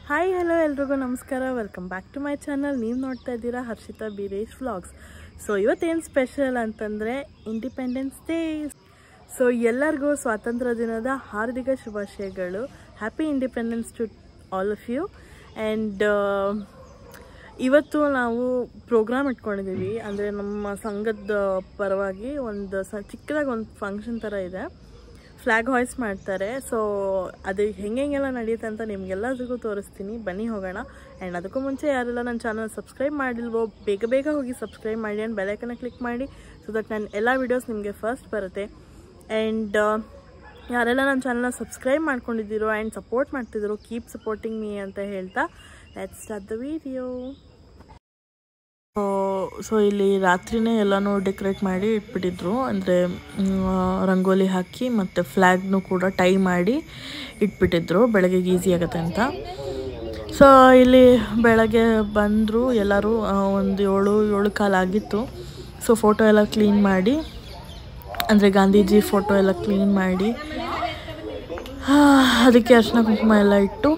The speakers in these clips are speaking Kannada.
ಹಾಯ್ ಹಲೋ ಎಲ್ರಿಗೂ ನಮಸ್ಕಾರ welcome back to my channel ನೀವು ನೋಡ್ತಾ ಇದ್ದೀರಾ ಹರ್ಷಿತಾ ಬೀರೇಶ್ ವ್ಲಾಗ್ಸ್ ಸೊ ಇವತ್ತೇನು ಸ್ಪೆಷಲ್ ಅಂತಂದರೆ ಇಂಡಿಪೆಂಡೆನ್ಸ್ ಡೇ ಸೊ ಎಲ್ಲರಿಗೂ ಸ್ವಾತಂತ್ರ್ಯ ದಿನದ ಹಾರ್ದಿಕ ಶುಭಾಶಯಗಳು happy independence to all of you and ಇವತ್ತು ನಾವು ಪ್ರೋಗ್ರಾಮ್ ಇಟ್ಕೊಂಡಿದ್ದೀವಿ ಅಂದರೆ ನಮ್ಮ ಸಂಘದ ಪರವಾಗಿ ಒಂದು ಸ ಚಿಕ್ಕದಾಗಿ ಒಂದು ಫಂಕ್ಷನ್ ಥರ ಇದೆ ಫ್ಲ್ಯಾಗ್ ಹಾಯ್ಸ್ ಮಾಡ್ತಾರೆ ಸೊ ಅದು ಹೆಂಗೆ ಹೆಂಗೆಲ್ಲ ನಡೆಯುತ್ತೆ ಅಂತ ನಿಮಗೆಲ್ಲರಿಗೂ ತೋರಿಸ್ತೀನಿ ಬನ್ನಿ ಹೋಗೋಣ ಆ್ಯಂಡ್ ಅದಕ್ಕೂ ಮುಂಚೆ ಯಾರೆಲ್ಲ ನನ್ನ ಚಾನಲ್ ಸಬ್ಸ್ಕ್ರೈಬ್ ಮಾಡಿಲ್ವೋ ಬೇಗ ಬೇಗ ಹೋಗಿ ಸಬ್ಸ್ಕ್ರೈಬ್ ಮಾಡಿ ಆ್ಯಂಡ್ ಬೆಲೈಕನ್ನ ಕ್ಲಿಕ್ ಮಾಡಿ ಸೊ ದಟ್ ನನ್ನ ಎಲ್ಲ ವೀಡಿಯೋಸ್ ನಿಮಗೆ ಫಸ್ಟ್ ಬರುತ್ತೆ ಆ್ಯಂಡ್ ಯಾರೆಲ್ಲ ನನ್ನ ಚಾನಲ್ನ ಸಬ್ಸ್ಕ್ರೈಬ್ ಮಾಡ್ಕೊಂಡಿದ್ದೀರೋ ಆ್ಯಂಡ್ ಸಪೋರ್ಟ್ ಮಾಡ್ತಿದ್ದೀರೋ ಕೀಪ್ ಸಪೋರ್ಟಿಂಗ್ ಮೀ ಅಂತ ಹೇಳ್ತಾ let's start the video so ಇಲ್ಲಿ ರಾತ್ರಿನೇ ಎಲ್ಲನೂ ಡೆಕೋರೇಟ್ ಮಾಡಿ ಇಟ್ಬಿಟ್ಟಿದ್ರು ಅಂದರೆ ರಂಗೋಲಿ ಹಾಕಿ ಮತ್ತು ಫ್ಲ್ಯಾಗ್ನು ಕೂಡ ಟೈ ಮಾಡಿ ಇಟ್ಬಿಟ್ಟಿದ್ರು ಬೆಳಗ್ಗೆಗೆ ಈಸಿ ಆಗುತ್ತೆ ಅಂತ ಸೊ ಇಲ್ಲಿ ಬೆಳಗ್ಗೆ ಬಂದರು ಎಲ್ಲರೂ ಆ, ಒಂದು ಏಳು ಏಳು ಕಾಲ ಆಗಿತ್ತು ಸೊ ಫೋಟೋ ಎಲ್ಲ ಕ್ಲೀನ್ ಮಾಡಿ ಅಂದರೆ ಗಾಂಧೀಜಿ ಫೋಟೋ ಎಲ್ಲ ಕ್ಲೀನ್ ಮಾಡಿ ಆ, ಅದಕ್ಕೆ ಅರ್ಶಿನ ಕುಂಕುಮ ಎಲ್ಲ ಇಟ್ಟು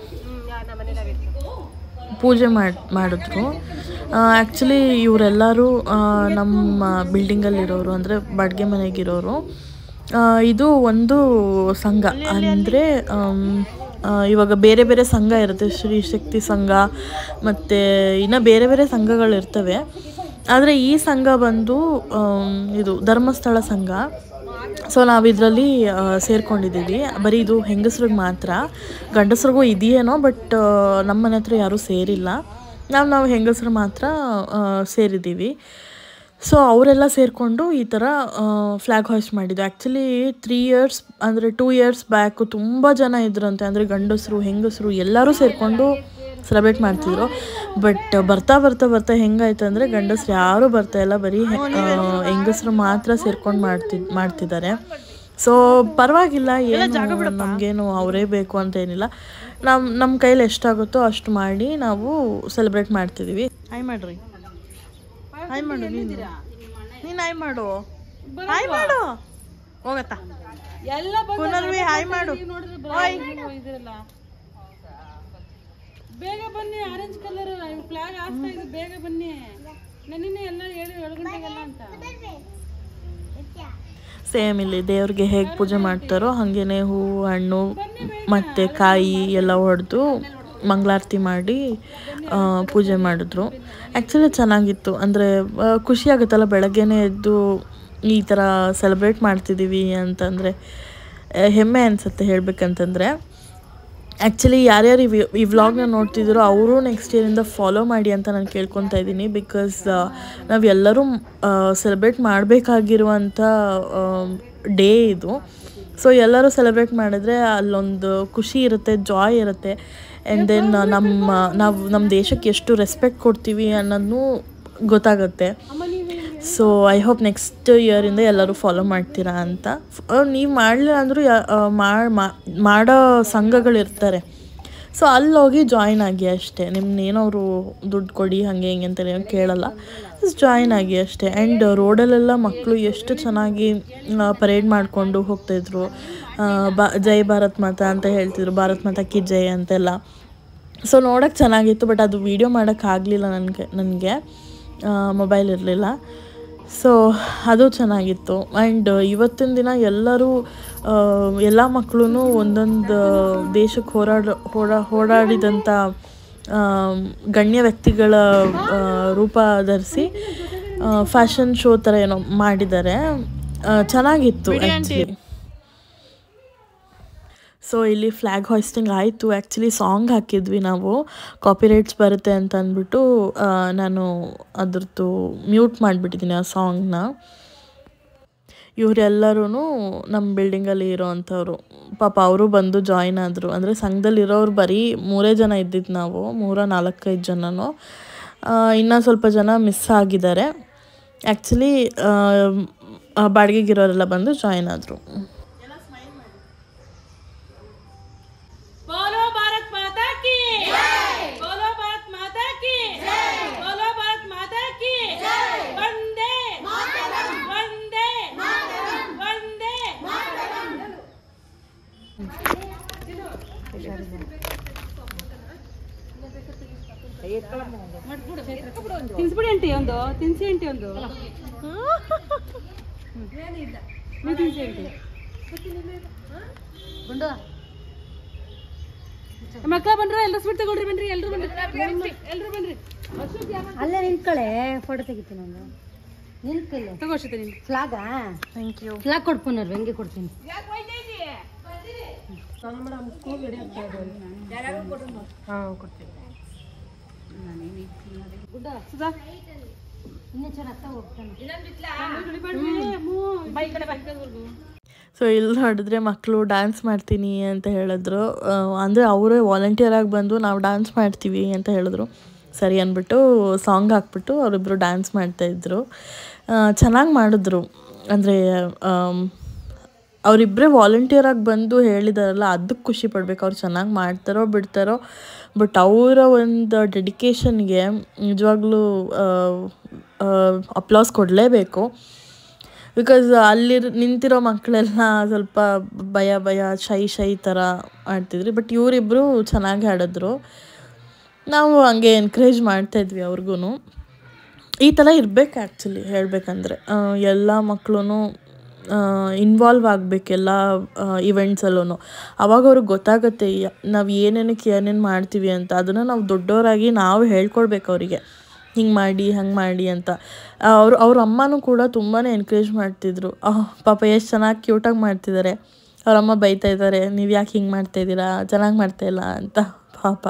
ಪೂಜೆ ಮಾಡಿ ಮಾಡಿದ್ರು ಆ್ಯಕ್ಚುಲಿ ಇವರೆಲ್ಲರೂ ನಮ್ಮ ಬಿಲ್ಡಿಂಗಲ್ಲಿರೋರು ಅಂದರೆ ಬಾಡಿಗೆ ಮನೆಗಿರೋರು ಆ, ಇದು ಒಂದು ಸಂಘ ಅಂದರೆ ಇವಾಗ ಬೇರೆ ಬೇರೆ ಸಂಘ ಇರುತ್ತೆ ಶ್ರೀ ಶಕ್ತಿ ಸಂಘ ಮತ್ತು ಇನ್ನು ಬೇರೆ ಬೇರೆ ಸಂಘಗಳಿರ್ತವೆ ಆದರೆ ಈ ಸಂಘ ಬಂದು ಆಮ್, ಇದು ಧರ್ಮಸ್ಥಳ ಸಂಘ ಸೊ ನಾವು ಇದರಲ್ಲಿ ಸೇರ್ಕೊಂಡಿದ್ದೀವಿ ಬರೀ ಇದು ಹೆಂಗಸ್ರಿಗೆ ಮಾತ್ರ ಗಂಡಸ್ರಿಗೂ ಇದೆಯೇನೋ ಬಟ್ ನಮ್ಮ ಮನೆ ಹತ್ರ ಯಾರೂ ಸೇರಿಲ್ಲ ನಾವು ನಾವು ಹೆಂಗಸ್ರು ಮಾತ್ರ ಆ, ಸೇರಿದ್ದೀವಿ ಸೊ ಅವರೆಲ್ಲ ಸೇರಿಕೊಂಡು ಈ ಥರ ಫ್ಲ್ಯಾಗ್ ಹಾಯ್ಸ್ಟ್ ಮಾಡಿದ್ದು ಆ್ಯಕ್ಚುಲಿ ತ್ರೀ ಇಯರ್ಸ್ ಅಂದರೆ ಟೂ ಇಯರ್ಸ್ ಬ್ಯಾಕು ತುಂಬ ಜನ ಇದ್ರಂತೆ ಅಂದರೆ ಗಂಡಸರು ಹೆಂಗಸರು ಎಲ್ಲರೂ ಸೇರಿಕೊಂಡು ಸೆಲೆಬ್ರೇಟ್ ಮಾಡ್ತಿದ್ರು ಬಟ್ ಬರ್ತಾ ಬರ್ತಾ ಬರ್ತಾ ಹೆಂಗಾಯ್ತು ಅಂದರೆ ಗಂಡಸ್ರು ಯಾರೂ ಬರ್ತಾ ಇಲ್ಲ ಬರೀ ಹೆಂಗಸರು ಮಾತ್ರ ಸೇರ್ಕೊಂಡು ಮಾಡ್ತಿದ್ ಮಾಡ್ತಿದ್ದಾರೆ ಸೊ ಪರವಾಗಿಲ್ಲ ಏನು ನಮಗೇನು ಅವರೇ ಬೇಕು ಅಂತ ಏನಿಲ್ಲ ನಮ್ಮ ನಮ್ಮ ಕೈಲಿ ಎಷ್ಟಾಗುತ್ತೋ ಅಷ್ಟು ಮಾಡಿ ನಾವು ಸೆಲೆಬ್ರೇಟ್ ಮಾಡ್ತಿದ್ದೀವಿ ಹಾಯ್ ಮಾಡ್ರಿ ಹಾಯ್ ಮಾಡು ನೀನು ನೀನು ಹಾಯ್ ಮಾಡು ಹಾಯ್ ಮಾಡು ಹೋಗತ್ತಾ ಎಲ್ಲ ಪುನರ್ವಿ ಹಾಯ್ ಮಾಡು ಹಾಯ್ ಇದಿರಲ್ಲ ಬೇಗ ಬನ್ನಿ ಆರೆಂಜ್ ಕಲರ್ ಫ್ಲಾಗ್ ಹಾಕ್ತಾ ಇದ್ದು ಬೇಗ ಬನ್ನಿ ನನ್ನಿನ್ನೆ ಎಲ್ಲ ಏಳು ಏಳು ಗಂಟೆಗೆಲ್ಲ ಅಂತ ಸೇಮ್ ಇಲ್ಲಿ ದೇವ್ರಿಗೆ ಹೇಗೆ ಪೂಜೆ ಮಾಡ್ತಾರೋ ಹಾಗೇನೆ ಹೂವು ಹಣ್ಣು ಮತ್ತು ಕಾಯಿ ಎಲ್ಲ ಹೊಡೆದು ಮಂಗಳಾರತಿ ಮಾಡಿ ಆ, ಪೂಜೆ ಮಾಡಿದ್ರು ಆ್ಯಕ್ಚುಲಿ ಚೆನ್ನಾಗಿತ್ತು ಅಂದರೆ ಖುಷಿ ಆಗುತ್ತಲ್ಲ ಬೆಳಗ್ಗೆನೇ ಎದ್ದು ಈ ಥರ ಸೆಲೆಬ್ರೇಟ್ ಮಾಡ್ತಿದ್ದೀವಿ ಅಂತಂದರೆ ಆ, ಹೆಮ್ಮೆ ಅನಿಸುತ್ತೆ ಹೇಳಬೇಕಂತಂದರೆ ಆ್ಯಕ್ಚುಲಿ ಯಾರ್ಯಾರು ಈ ವಿ- ಈ ವ್ಲಾಗ್ನ ನೋಡ್ತಿದ್ದೀರೋ ಅವರು ನೆಕ್ಸ್ಟ್ ಇಯರಿಂದ ಫಾಲೋ ಮಾಡಿ ಅಂತ ನಾನು ಕೇಳ್ಕೊತಾ ಇದ್ದೀನಿ ಬಿಕಾಸ್ ನಾವು ಎಲ್ಲರೂ ಸೆಲೆಬ್ರೇಟ್ ಮಾಡಬೇಕಾಗಿರುವಂಥ ಡೇ ಇದು ಸೊ ಎಲ್ಲರೂ ಸೆಲೆಬ್ರೇಟ್ ಮಾಡಿದ್ರೆ ಅಲ್ಲೊಂದು ಖುಷಿ ಇರುತ್ತೆ ಜಾಯ್ ಇರುತ್ತೆ ಆ್ಯಂಡ್ ದೆನ್ ನಮ್ಮ ನಾವು ನಮ್ಮ ದೇಶಕ್ಕೆ ಎಷ್ಟು ರೆಸ್ಪೆಕ್ಟ್ ಕೊಡ್ತೀವಿ ಅನ್ನೋದನ್ನು ಗೊತ್ತಾಗುತ್ತೆ ಸೊ ಐ ಹೋಪ್ ನೆಕ್ಸ್ಟ್ ಇಯರಿಂದ ಎಲ್ಲರೂ ಫಾಲೋ ಮಾಡ್ತೀರಾ ಅಂತ ನೀವು ಮಾಡಲಿಲ್ಲ ಅಂದರೂ ಮಾಡೋ ಸಂಘಗಳಿರ್ತಾರೆ ಸೊ ಅಲ್ಲಿ ಹೋಗಿ ಜಾಯಿನ್ ಆಗಿ ಅಷ್ಟೇ ನಿಮ್ಮನ್ನ ಏನವರು ದುಡ್ಡು ಕೊಡಿ ಹಾಗೆ ಹಿಂಗೆ ಅಂತ ಏನು ಕೇಳಲ್ಲ ಜಾಯಿನ್ ಆಗಿ ಅಷ್ಟೇ ಆ್ಯಂಡ್ ರೋಡಲ್ಲೆಲ್ಲ ಮಕ್ಕಳು ಎಷ್ಟು ಚೆನ್ನಾಗಿ ಪರೇಡ್ ಮಾಡಿಕೊಂಡು ಹೋಗ್ತಾಯಿದ್ರು ಆ, ಬಾ ಜೈ ಭಾರತ್ ಮಾತಾ ಅಂತ ಹೇಳ್ತಿದ್ರು ಭಾರತ್ ಮಾತಾ ಕಿ ಜೈ ಅಂತೆಲ್ಲ ಸೊ ನೋಡೋಕ್ಕೆ ಚೆನ್ನಾಗಿತ್ತು ಬಟ್ ಅದು ವೀಡಿಯೋ ಮಾಡೋಕ್ಕಾಗಲಿಲ್ಲ ನನಗೆ ನನಗೆ ಮೊಬೈಲ್ ಇರಲಿಲ್ಲ ಸೊ ಅದು ಚೆನ್ನಾಗಿತ್ತು ಆ್ಯಂಡ್ ಇವತ್ತಿನ ದಿನ ಎಲ್ಲರೂ ಎಲ್ಲ ಮಕ್ಕಳು ಒಂದೊಂದು ದೇಶಕ್ಕೆ ಹೋರಾಡ ಹೋರಾ ಹೋರಾಡಿದಂಥ ಆ, ಗಣ್ಯ ವ್ಯಕ್ತಿಗಳ ಆ, ರೂಪ ಧರಿಸಿ ಫ್ಯಾಷನ್ ಶೋ ಥರ ಏನೋ ಮಾಡಿದ್ದಾರೆ ಆ, ಚೆನ್ನಾಗಿತ್ತು ಆ್ಯಕ್ಚುಲಿ ಸೊ ಇಲ್ಲಿ ಫ್ಲ್ಯಾಗ್ ಹಾಯ್ಸ್ಟಿಂಗ್ ಆಯಿತು ಆ್ಯಕ್ಚುಲಿ ಸಾಂಗ್ ಹಾಕಿದ್ವಿ ನಾವು ಕಾಪಿರೈಟ್ಸ್ ಬರುತ್ತೆ ಅಂತ ಅಂದ್ಬಿಟ್ಟು ಆ, ನಾನು ಅದ್ರದ್ದು ಮ್ಯೂಟ್ ಮಾಡಿಬಿಟ್ಟಿದ್ದೀನಿ ಆ ಸಾಂಗ್ನ ಇವರೆಲ್ಲರೂ ನಮ್ಮ ಬಿಲ್ಡಿಂಗಲ್ಲಿ ಇರೋವಂಥವ್ರು ಪಾಪ ಅವರು ಬಂದು ಜಾಯಿನ್ ಆದರು ಅಂದರೆ ಸಂಘದಲ್ಲಿರೋರು ಬರೀ ಮೂರೇ ಜನ ಇದ್ದಿದ್ದು ನಾವು ಮೂರ ನಾಲ್ಕೈದು ಜನನೂ ಇನ್ನೂ ಸ್ವಲ್ಪ ಜನ ಮಿಸ್ ಆಗಿದ್ದಾರೆ ಆ್ಯಕ್ಚುಲಿ ಬಾಡಿಗೆಗಿರೋರೆಲ್ಲ ಬಂದು ಜಾಯಿನ್ ಆದರು बोलो भारत माता की बोलो भारत माता की बोलो भारत माता की वंदे वंदे वंदे ತಿನ್ಸ್ಬಿಡಿ ಆಂಟಿ ಒಂದು ತಿನ್ಸಿ ಆಂಟಿ ಒಂದು ನೀವು ತಿನ್ಸಿ ಆಂಟಿ ಗುಂಡು ಮಕ್ಕ ಬಂದ್ರ ಎಲ್ಲರೂ ಸ್ವೀಟ್ ತಗೊಳ್ರಿ ಬನ್ರಿ ಎಲ್ರು ಬನ್ರಿ ಎಲ್ರು ಬನ್ರಿ ಅಲ್ಲೇ ನಿಂತ್ಕೊಳ್ಳೆ ಫೋಟೋ ತೆಗಿತೀನಿ ಒಂದು ನಿಂತ್ಕೊಳ್ಳಿ ತಗೋ ಅಶ್ವತಿ ನೀನು ಫ್ಲಾಗಾ ಥ್ಯಾಂಕ್ ಯು ಫ್ಲಾಗ್ ಕೊಡ್ಪುನರ್ ಹೆಂಗೆ ಕೊಡ್ತೀನಿ ಗುಡ್ಡ ಸುಧಾ ಇನ್ನೂ ಚೆನ್ನಾಗ್ತಾ ಹೋಗ್ತಾನೆ ಸೊ ಇಲ್ಲಿ ನೋಡಿದ್ರೆ ಮಕ್ಕಳು ಡ್ಯಾನ್ಸ್ ಮಾಡ್ತೀನಿ ಅಂತ ಹೇಳಿದ್ರು ಆ, ಅಂದರೆ ಅವರೇ ವಾಲಂಟಿಯರ್ ಆಗಿ ಬಂದು ನಾವು ಡ್ಯಾನ್ಸ್ ಮಾಡ್ತೀವಿ ಅಂತ ಹೇಳಿದ್ರು ಸರಿ ಅಂದ್ಬಿಟ್ಟು ಸಾಂಗ್ ಹಾಕ್ಬಿಟ್ಟು ಅವರಿಬ್ಬರು ಡ್ಯಾನ್ಸ್ ಮಾಡ್ತಾಯಿದ್ರು ಚೆನ್ನಾಗಿ ಮಾಡಿದ್ರು ಅಂದರೆ ಅವರಿಬ್ಬರೇ ವಾಲಂಟಿಯರ್ ಆಗಿ ಬಂದು ಹೇಳಿದಾರಲ್ಲ ಅದಕ್ಕೆ ಖುಷಿ ಪಡ್ಬೇಕು ಅವ್ರು ಚೆನ್ನಾಗಿ ಮಾಡ್ತಾರೋ ಬಿಡ್ತಾರೋ ಬಟ್ ಅವರ ಒಂದು ಡೆಡಿಕೇಶನ್ಗೆ ನಿಜವಾಗ್ಲೂ ಅಪ್ಲಾಸ್ ಕೊಡಲೇಬೇಕು ಬಿಕಾಸ್ ಅಲ್ಲಿ ನಿಂತಿರೋ ಮಕ್ಕಳೆಲ್ಲ ಸ್ವಲ್ಪ ಭಯ ಭಯ ಶೈ ಶೈ ಥರ ಆಡ್ತಿದ್ರು ಬಟ್ ಇವರಿಬ್ಬರು ಚೆನ್ನಾಗಿ ಆಡಿದ್ರು ನಾವು ಹಂಗೆ ಎನ್ಕರೇಜ್ ಮಾಡ್ತಾಯಿದ್ವಿ ಅವ್ರಿಗೂ ಈ ಥರ ಇರಬೇಕು ಆ್ಯಕ್ಚುಲಿ ಹೇಳಬೇಕಂದ್ರೆ ಎಲ್ಲ ಮಕ್ಕಳು ಇನ್ವಾಲ್ವ್ ಆಗಬೇಕೆಲ್ಲ ಇವೆಂಟ್ಸಲ್ಲೂ ಅವಾಗ ಅವ್ರಿಗೆ ಗೊತ್ತಾಗುತ್ತೆ ನಾವು ಏನೇನಕ್ಕೆ ಏನೇನು ಮಾಡ್ತೀವಿ ಅಂತ ಅದನ್ನು ನಾವು ದೊಡ್ಡವರಾಗಿ ನಾವು ಹೇಳ್ಕೊಡ್ಬೇಕು ಅವರಿಗೆ ಹಿಂಗೆ ಮಾಡಿ ಹಂಗೆ ಮಾಡಿ ಅಂತ ಅವರು ಅವ್ರ ಅಮ್ಮನೂ ಕೂಡ ತುಂಬಾ ಎನ್ಕರೇಜ್ ಮಾಡ್ತಿದ್ರು ಆಹ್, ಪಾಪ ಎಷ್ಟು ಚೆನ್ನಾಗಿ ಕ್ಯೂಟಾಗಿ ಮಾಡ್ತಿದ್ದಾರೆ ಅವ್ರ ಅಮ್ಮ ಬೈತಾ ಇದ್ದಾರೆ ನೀವು ಯಾಕೆ ಹಿಂಗೆ ಮಾಡ್ತಾಯಿದ್ದೀರಾ ಚೆನ್ನಾಗಿ ಮಾಡ್ತಾಯಿಲ್ಲ ಅಂತ ಪಾಪ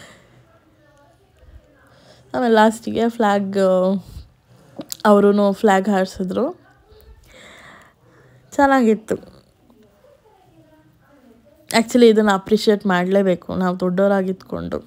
ಆಮೇಲೆ ಲಾಸ್ಟಿಗೆ ಫ್ಲ್ಯಾಗ್ ಅವರು ಫ್ಲ್ಯಾಗ್ ಹಾರಿಸಿದ್ರು ಚೆನ್ನಾಗಿತ್ತು ಆ್ಯಕ್ಚುಲಿ ಇದನ್ನು ಅಪ್ರಿಷಿಯೇಟ್ ಮಾಡಲೇಬೇಕು ನಾವು ದೊಡ್ಡವರಾಗಿದ್ಕೊಂಡು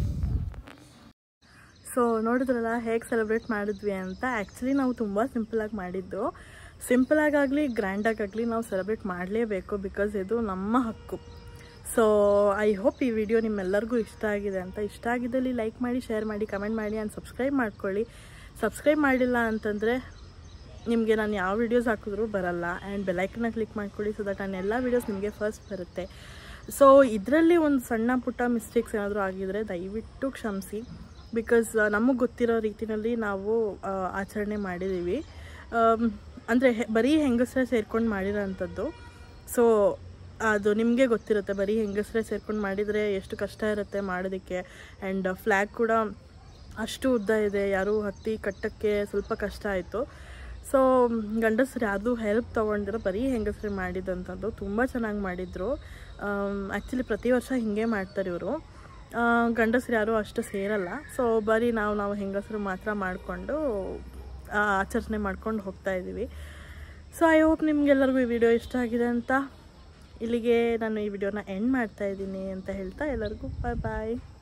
ಸೊ ನೋಡಿದ್ರಲ್ಲ ಹೇಗೆ ಸೆಲೆಬ್ರೇಟ್ ಮಾಡಿದ್ವಿ ಅಂತ ಆ್ಯಕ್ಚುಲಿ ನಾವು ತುಂಬ ಸಿಂಪಲಾಗಿ ಮಾಡಿದ್ದು ಸಿಂಪಲಾಗಾಗಲಿ ಗ್ರ್ಯಾಂಡಾಗಲಿ ನಾವು ಸೆಲೆಬ್ರೇಟ್ ಮಾಡಲೇಬೇಕು ಬಿಕಾಸ್ ಇದು ನಮ್ಮ ಹಕ್ಕು ಸೊ ಐ ಹೋಪ್ ಈ ವಿಡಿಯೋ ನಿಮ್ಮೆಲ್ಲರಿಗೂ ಇಷ್ಟ ಆಗಿದೆ ಅಂತ ಇಷ್ಟ ಆಗಿದ್ದಲ್ಲಿ ಲೈಕ್ ಮಾಡಿ ಶೇರ್ ಮಾಡಿ ಕಮೆಂಟ್ ಮಾಡಿ ಆ್ಯಂಡ್ ಸಬ್ಸ್ಕ್ರೈಬ್ ಮಾಡ್ಕೊಳ್ಳಿ ಸಬ್ಸ್ಕ್ರೈಬ್ ಮಾಡಿಲ್ಲ ಅಂತಂದರೆ ನಿಮಗೆ ನಾನು ಯಾವ ವೀಡಿಯೋಸ್ ಹಾಕಿದ್ರೂ ಬರಲ್ಲ ಆ್ಯಂಡ್ ಬೆಲೈಕನ್ನ ಕ್ಲಿಕ್ ಮಾಡ್ಕೊಳ್ಳಿ ಸೊ ದಟ್ ನಾನು ಎಲ್ಲ ವೀಡಿಯೋಸ್ ನಿಮಗೆ ಫಸ್ಟ್ ಬರುತ್ತೆ ಸೊ ಇದರಲ್ಲಿ ಒಂದು ಸಣ್ಣ ಪುಟ್ಟ ಮಿಸ್ಟೇಕ್ಸ್ ಏನಾದರೂ ಆಗಿದರೆ ದಯವಿಟ್ಟು ಕ್ಷಮಿಸಿ ಬಿಕಾಸ್ ನಮಗೆ ಗೊತ್ತಿರೋ ರೀತಿಯಲ್ಲಿ ನಾವು ಆ, ಆಚರಣೆ ಮಾಡಿದ್ದೀವಿ ಅಂದರೆ ಬರೀ ಹೆಂಗಸರೇ ಸೇರ್ಕೊಂಡು ಮಾಡಿರೋ ಅಂಥದ್ದು ಸೊ ಅದು ನಿಮಗೆ ಗೊತ್ತಿರುತ್ತೆ ಬರೀ ಹೆಂಗಸರೇ ಸೇರ್ಕೊಂಡು ಮಾಡಿದರೆ ಎಷ್ಟು ಕಷ್ಟ ಇರುತ್ತೆ ಮಾಡೋದಕ್ಕೆ ಆ್ಯಂಡ್ ಫ್ಲ್ಯಾಗ್ ಕೂಡ ಅಷ್ಟು ಉದ್ದ ಇದೆ ಯಾರೂ ಹತ್ತಿ ಕಟ್ಟಕ್ಕೆ ಸ್ವಲ್ಪ ಕಷ್ಟ ಆಯಿತು ಸೊ ಗಂಡಸರು ಯಾರ್ದು ಹೆಲ್ಪ್ ತೊಗೊಂಡಿರೋ ಬರೀ ಹೆಂಗಸರು ಮಾಡಿದಂಥದ್ದು ತುಂಬ ಚೆನ್ನಾಗಿ ಮಾಡಿದರು ಆ್ಯಕ್ಚುಲಿ ಪ್ರತಿ ವರ್ಷ ಹೀಗೆ ಮಾಡ್ತಾರೆ ಇವರು ಗಂಡಸರು ಯಾರೂ ಅಷ್ಟು ಸೇರಲ್ಲ ಸೊ ಬರೀ ನಾವು ನಾವು ಹೆಂಗಸರು ಮಾತ್ರ ಮಾಡಿಕೊಂಡು ಆಚರಣೆ ಮಾಡ್ಕೊಂಡು ಹೋಗ್ತಾ ಇದ್ದೀವಿ ಸೊ ಐ ಹೋಪ್ ನಿಮ್ಗೆಲ್ಲರಿಗೂ ಈ ವಿಡಿಯೋ ಇಷ್ಟ ಆಗಿದೆ ಅಂತ ಇಲ್ಲಿಗೆ ನಾನು ಈ ವಿಡಿಯೋನ ಎಂಡ್ ಮಾಡ್ತಾ ಇದ್ದೀನಿ ಅಂತ ಹೇಳ್ತಾ ಎಲ್ಲರಿಗೂ ಬಾಯ್ ಬಾಯ್